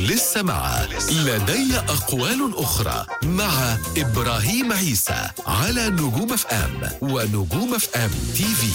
لسه مع لدي أقوال أخرى مع إبراهيم عيسى على نجوم اف ام ونجوم اف ام تي في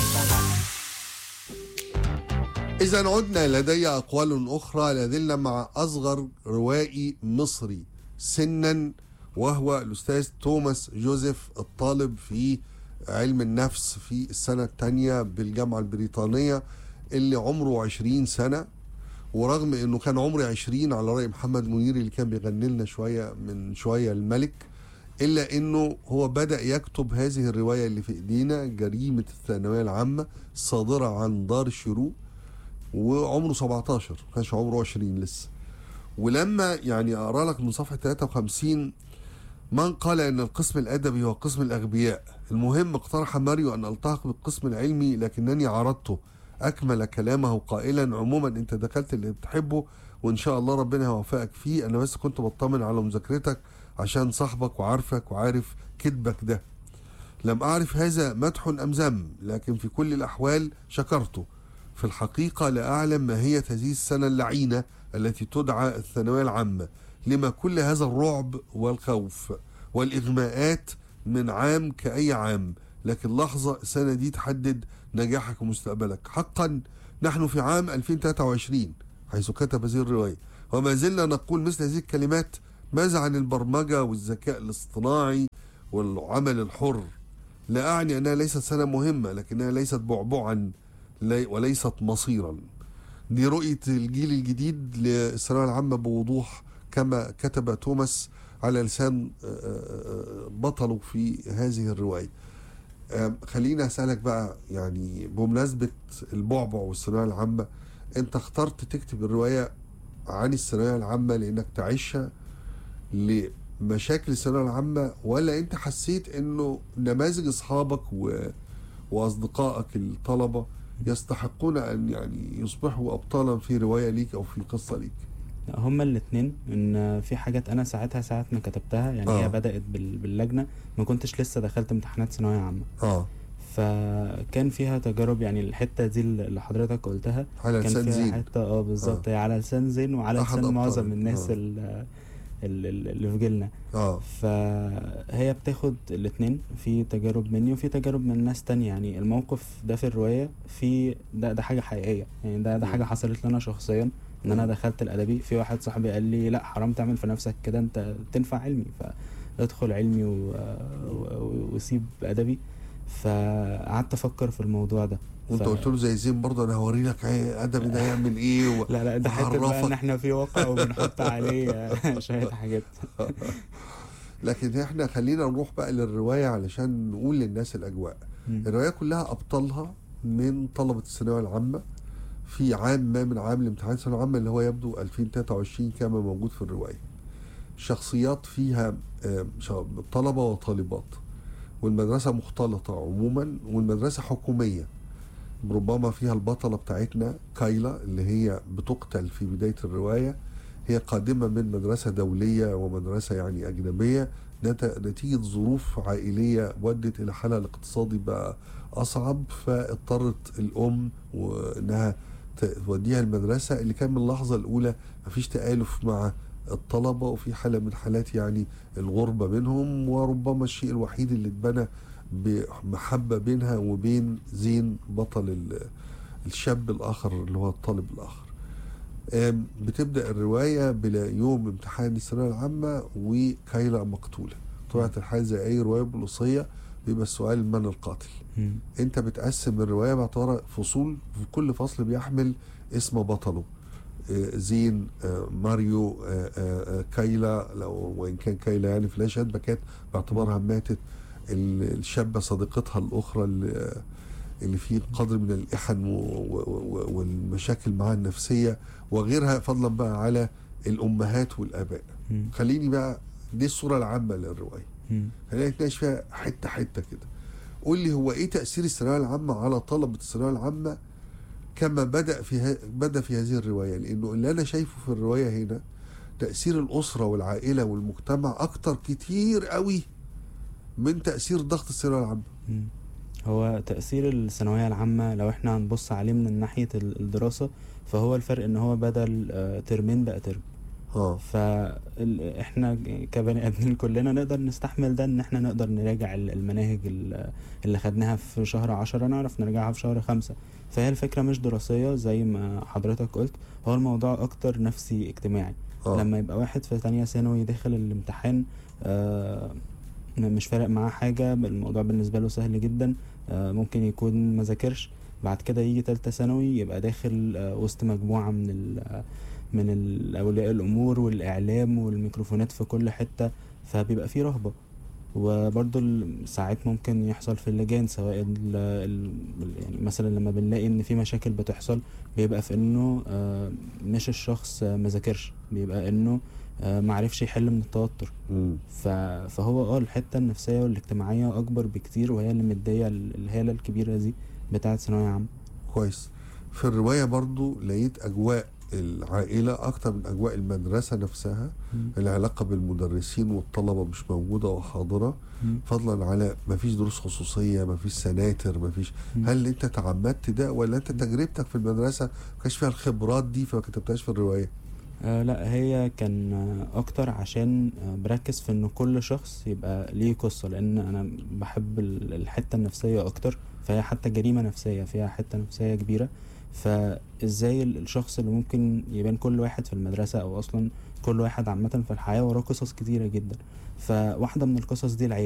إذا عدنا لدي أقوال أخرى لازلنا مع أصغر روائي مصري سنا وهو الأستاذ توماس جوزيف الطالب في علم النفس في السنة الثانية بالجامعة البريطانية اللي عمره 20 سنة ورغم انه كان عمري 20 على رأي محمد منير اللي كان بيغني لنا شوية من شوية الملك الا انه هو بدأ يكتب هذه الرواية اللي في ايدينا جريمة الثانوية العامة صادرة عن دار شروق وعمره 17 ما كانش عمره 20 لسه ولما يعني اقرا لك من صفحه 53 من قال ان القسم الادبي هو قسم الاغبياء المهم اقترح ماريو ان التحق بالقسم العلمي لكنني عرضته اكمل كلامه قائلا عموما انت دخلت اللي بتحبه وان شاء الله ربنا هيوفقك فيه انا بس كنت بطمن على مذاكرتك عشان صاحبك وعارفك وعارف كذبك ده لم اعرف هذا مدح ام ذم لكن في كل الاحوال شكرته في الحقيقة لا أعلم ماهية هذه السنة اللعينة التي تدعى الثانوية العامة لما كل هذا الرعب والخوف والإغماءات من عام كأي عام لكن لحظة السنة دي تحدد نجاحك ومستقبلك حقا نحن في عام 2023 حيث كتب هذه الرواية وما زلنا نقول مثل هذه الكلمات ماذا عن البرمجة والذكاء الاصطناعي والعمل الحر لا أعني أنها ليست سنة مهمة لكنها ليست بعبعا لي- وليست مصيرا دي رؤية الجيل الجديد للثانوية العامة بوضوح كما كتب توماس على لسان آه، آه، بطله في هذه الرواية آم، خليني أسألك بقى يعني بمناسبة البعبع والثانوية العامة أنت اخترت تكتب الرواية عن الثانوية العامة لأنك تعيشها لمشاكل الثانوية العامة ولا أنت حسيت إنه نماذج أصحابك و... وأصدقائك الطلبة يستحقون ان يعني يصبحوا ابطالا في روايه ليك او في قصه ليك لا، هما الاتنين ان في حاجات انا ساعتها ساعة ما كتبتها يعني آه. هي بدأت بال- باللجنة ما كنتش لسه دخلت امتحانات ثانوية عامة اه فكان فيها تجارب يعني الحتة دي اللي حضرتك قلتها على كان لسان فيها زين حتة اه بالظبط آه. هي على لسان زين وعلى أحد لسان معظم أبطال. الناس آه. ال- ال- ال- اللي في جيلنا اه فهي بتاخد الاتنين في تجارب مني وفي تجارب من ناس تانية يعني الموقف ده في الرواية في ده ده حاجة حقيقية يعني ده ده حاجة حصلت لنا شخصيا ان انا مم. دخلت الادبي في واحد صاحبي قال لي لا حرام تعمل في نفسك كده انت تنفع علمي فادخل علمي و... و... وسيب ادبي فقعدت افكر في الموضوع ده وانت ف- قلت له زي زين برضه انا هوري لك ايه ادبي ده يعمل ايه و... لا لا ده حته بقى وعرفك. ان احنا في واقع وبنحط عليه شوية حاجات لكن احنا خلينا نروح بقى للروايه علشان نقول للناس الاجواء مم. الروايه كلها ابطالها من طلبه الثانويه العامه في عام ما من عام الامتحان الثانويه العامه اللي هو يبدو 2023 كما موجود في الروايه شخصيات فيها آه، شا- طلبه وطالبات والمدرسه مختلطه عموما والمدرسه حكوميه ربما فيها البطله بتاعتنا كايلا اللي هي بتقتل في بدايه الروايه هي قادمه من مدرسه دوليه ومدرسه يعني اجنبيه نت- نتيجه ظروف عائليه ودت الى حالها الاقتصادي بقى اصعب فاضطرت الام وانها ت- توديها المدرسه اللي كان من اللحظه الاولى مفيش تالف مع الطلبه وفي حاله من حالات يعني الغربه منهم وربما الشيء الوحيد اللي اتبنى بمحبه بينها وبين زين بطل ال- الشاب الاخر اللي هو الطالب الاخر آم، بتبدا الروايه بلا يوم امتحان الثانويه العامه وكايلا مقتوله طبيعه الحال زي اي روايه بوليسيه بيبقى السؤال من القاتل مم. انت بتقسم الروايه باعتبارها فصول في كل فصل بيحمل اسم بطله آه، زين آه، ماريو آه، آه، آه، كايلا لو وان كان كايلا يعني في الاشهد بكات باعتبارها ماتت ال- الشابه صديقتها الاخرى اللي اللي فيه قدر من الإحن و- و- و- والمشاكل معها النفسية وغيرها فضلا بقى على الأمهات والآباء مم. خليني بقى دي الصورة العامة للرواية مم. خلينا نتناقش فيها حتة حتة كده قول لي هو ايه تأثير الثانوية العامة على طلبة الثانوية العامة كما بدأ في ه... بدأ في هذه الرواية لأنه اللي أنا شايفه في الرواية هنا تأثير الأسرة والعائلة والمجتمع أكتر كتير قوي من تأثير ضغط الثانوية العامة مم. هو تأثير الثانوية العامة لو احنا هنبص عليه من ناحية ال- الدراسة فهو الفرق ان هو بدل آه، ترمين بقى ترم اه فاحنا كبني ادمين كلنا نقدر نستحمل ده ان احنا نقدر نراجع ال- المناهج ال- اللي خدناها في شهر عشرة نعرف نرجعها في شهر خمسة فهي الفكرة مش دراسية زي ما حضرتك قلت هو الموضوع اكتر نفسي اجتماعي اه لما يبقى واحد في تانية ثانوي داخل الامتحان آه م- مش فارق معاه حاجة الموضوع بالنسبة له سهل جدا آه ممكن يكون ما ذاكرش بعد كده يجي تالتة ثانوي يبقى داخل آه وسط مجموعة من ال من ال- أولياء الأمور والإعلام والميكروفونات في كل حتة فبيبقى فيه رهبة وبرضه ال- ساعات ممكن يحصل في اللجان سواء ال ال يعني مثلا لما بنلاقي ان في مشاكل بتحصل بيبقى في انه آه، مش الشخص آه، مذاكرش بيبقى انه آه، معرفش يحل من التوتر مم. ف- فهو اه الحته النفسيه والاجتماعيه اكبر بكتير وهي اللي مديه ال- الهاله الكبيره دي بتاعه ثانويه عامه كويس في الرواية برضو لقيت أجواء العائلة أكتر من أجواء المدرسة نفسها العلاقة بالمدرسين والطلبة مش موجودة وحاضرة مم. فضلا على مفيش دروس خصوصية مفيش سناتر مفيش مم. هل أنت تعمدت ده ولا أنت تجربتك في المدرسة ما كانش فيها الخبرات دي فما كتبتهاش في الرواية آه لا هي كان آه، اكتر عشان آه بركز في انه كل شخص يبقى ليه قصة لان انا بحب ال- الحتة النفسية اكتر فهي حتى جريمة نفسية فيها حتة نفسية كبيرة فازاي ال- الشخص اللي ممكن يبان كل واحد في المدرسة او اصلا كل واحد عامة في الحياة وراه قصص كتيرة جدا فواحدة من القصص دي العيلة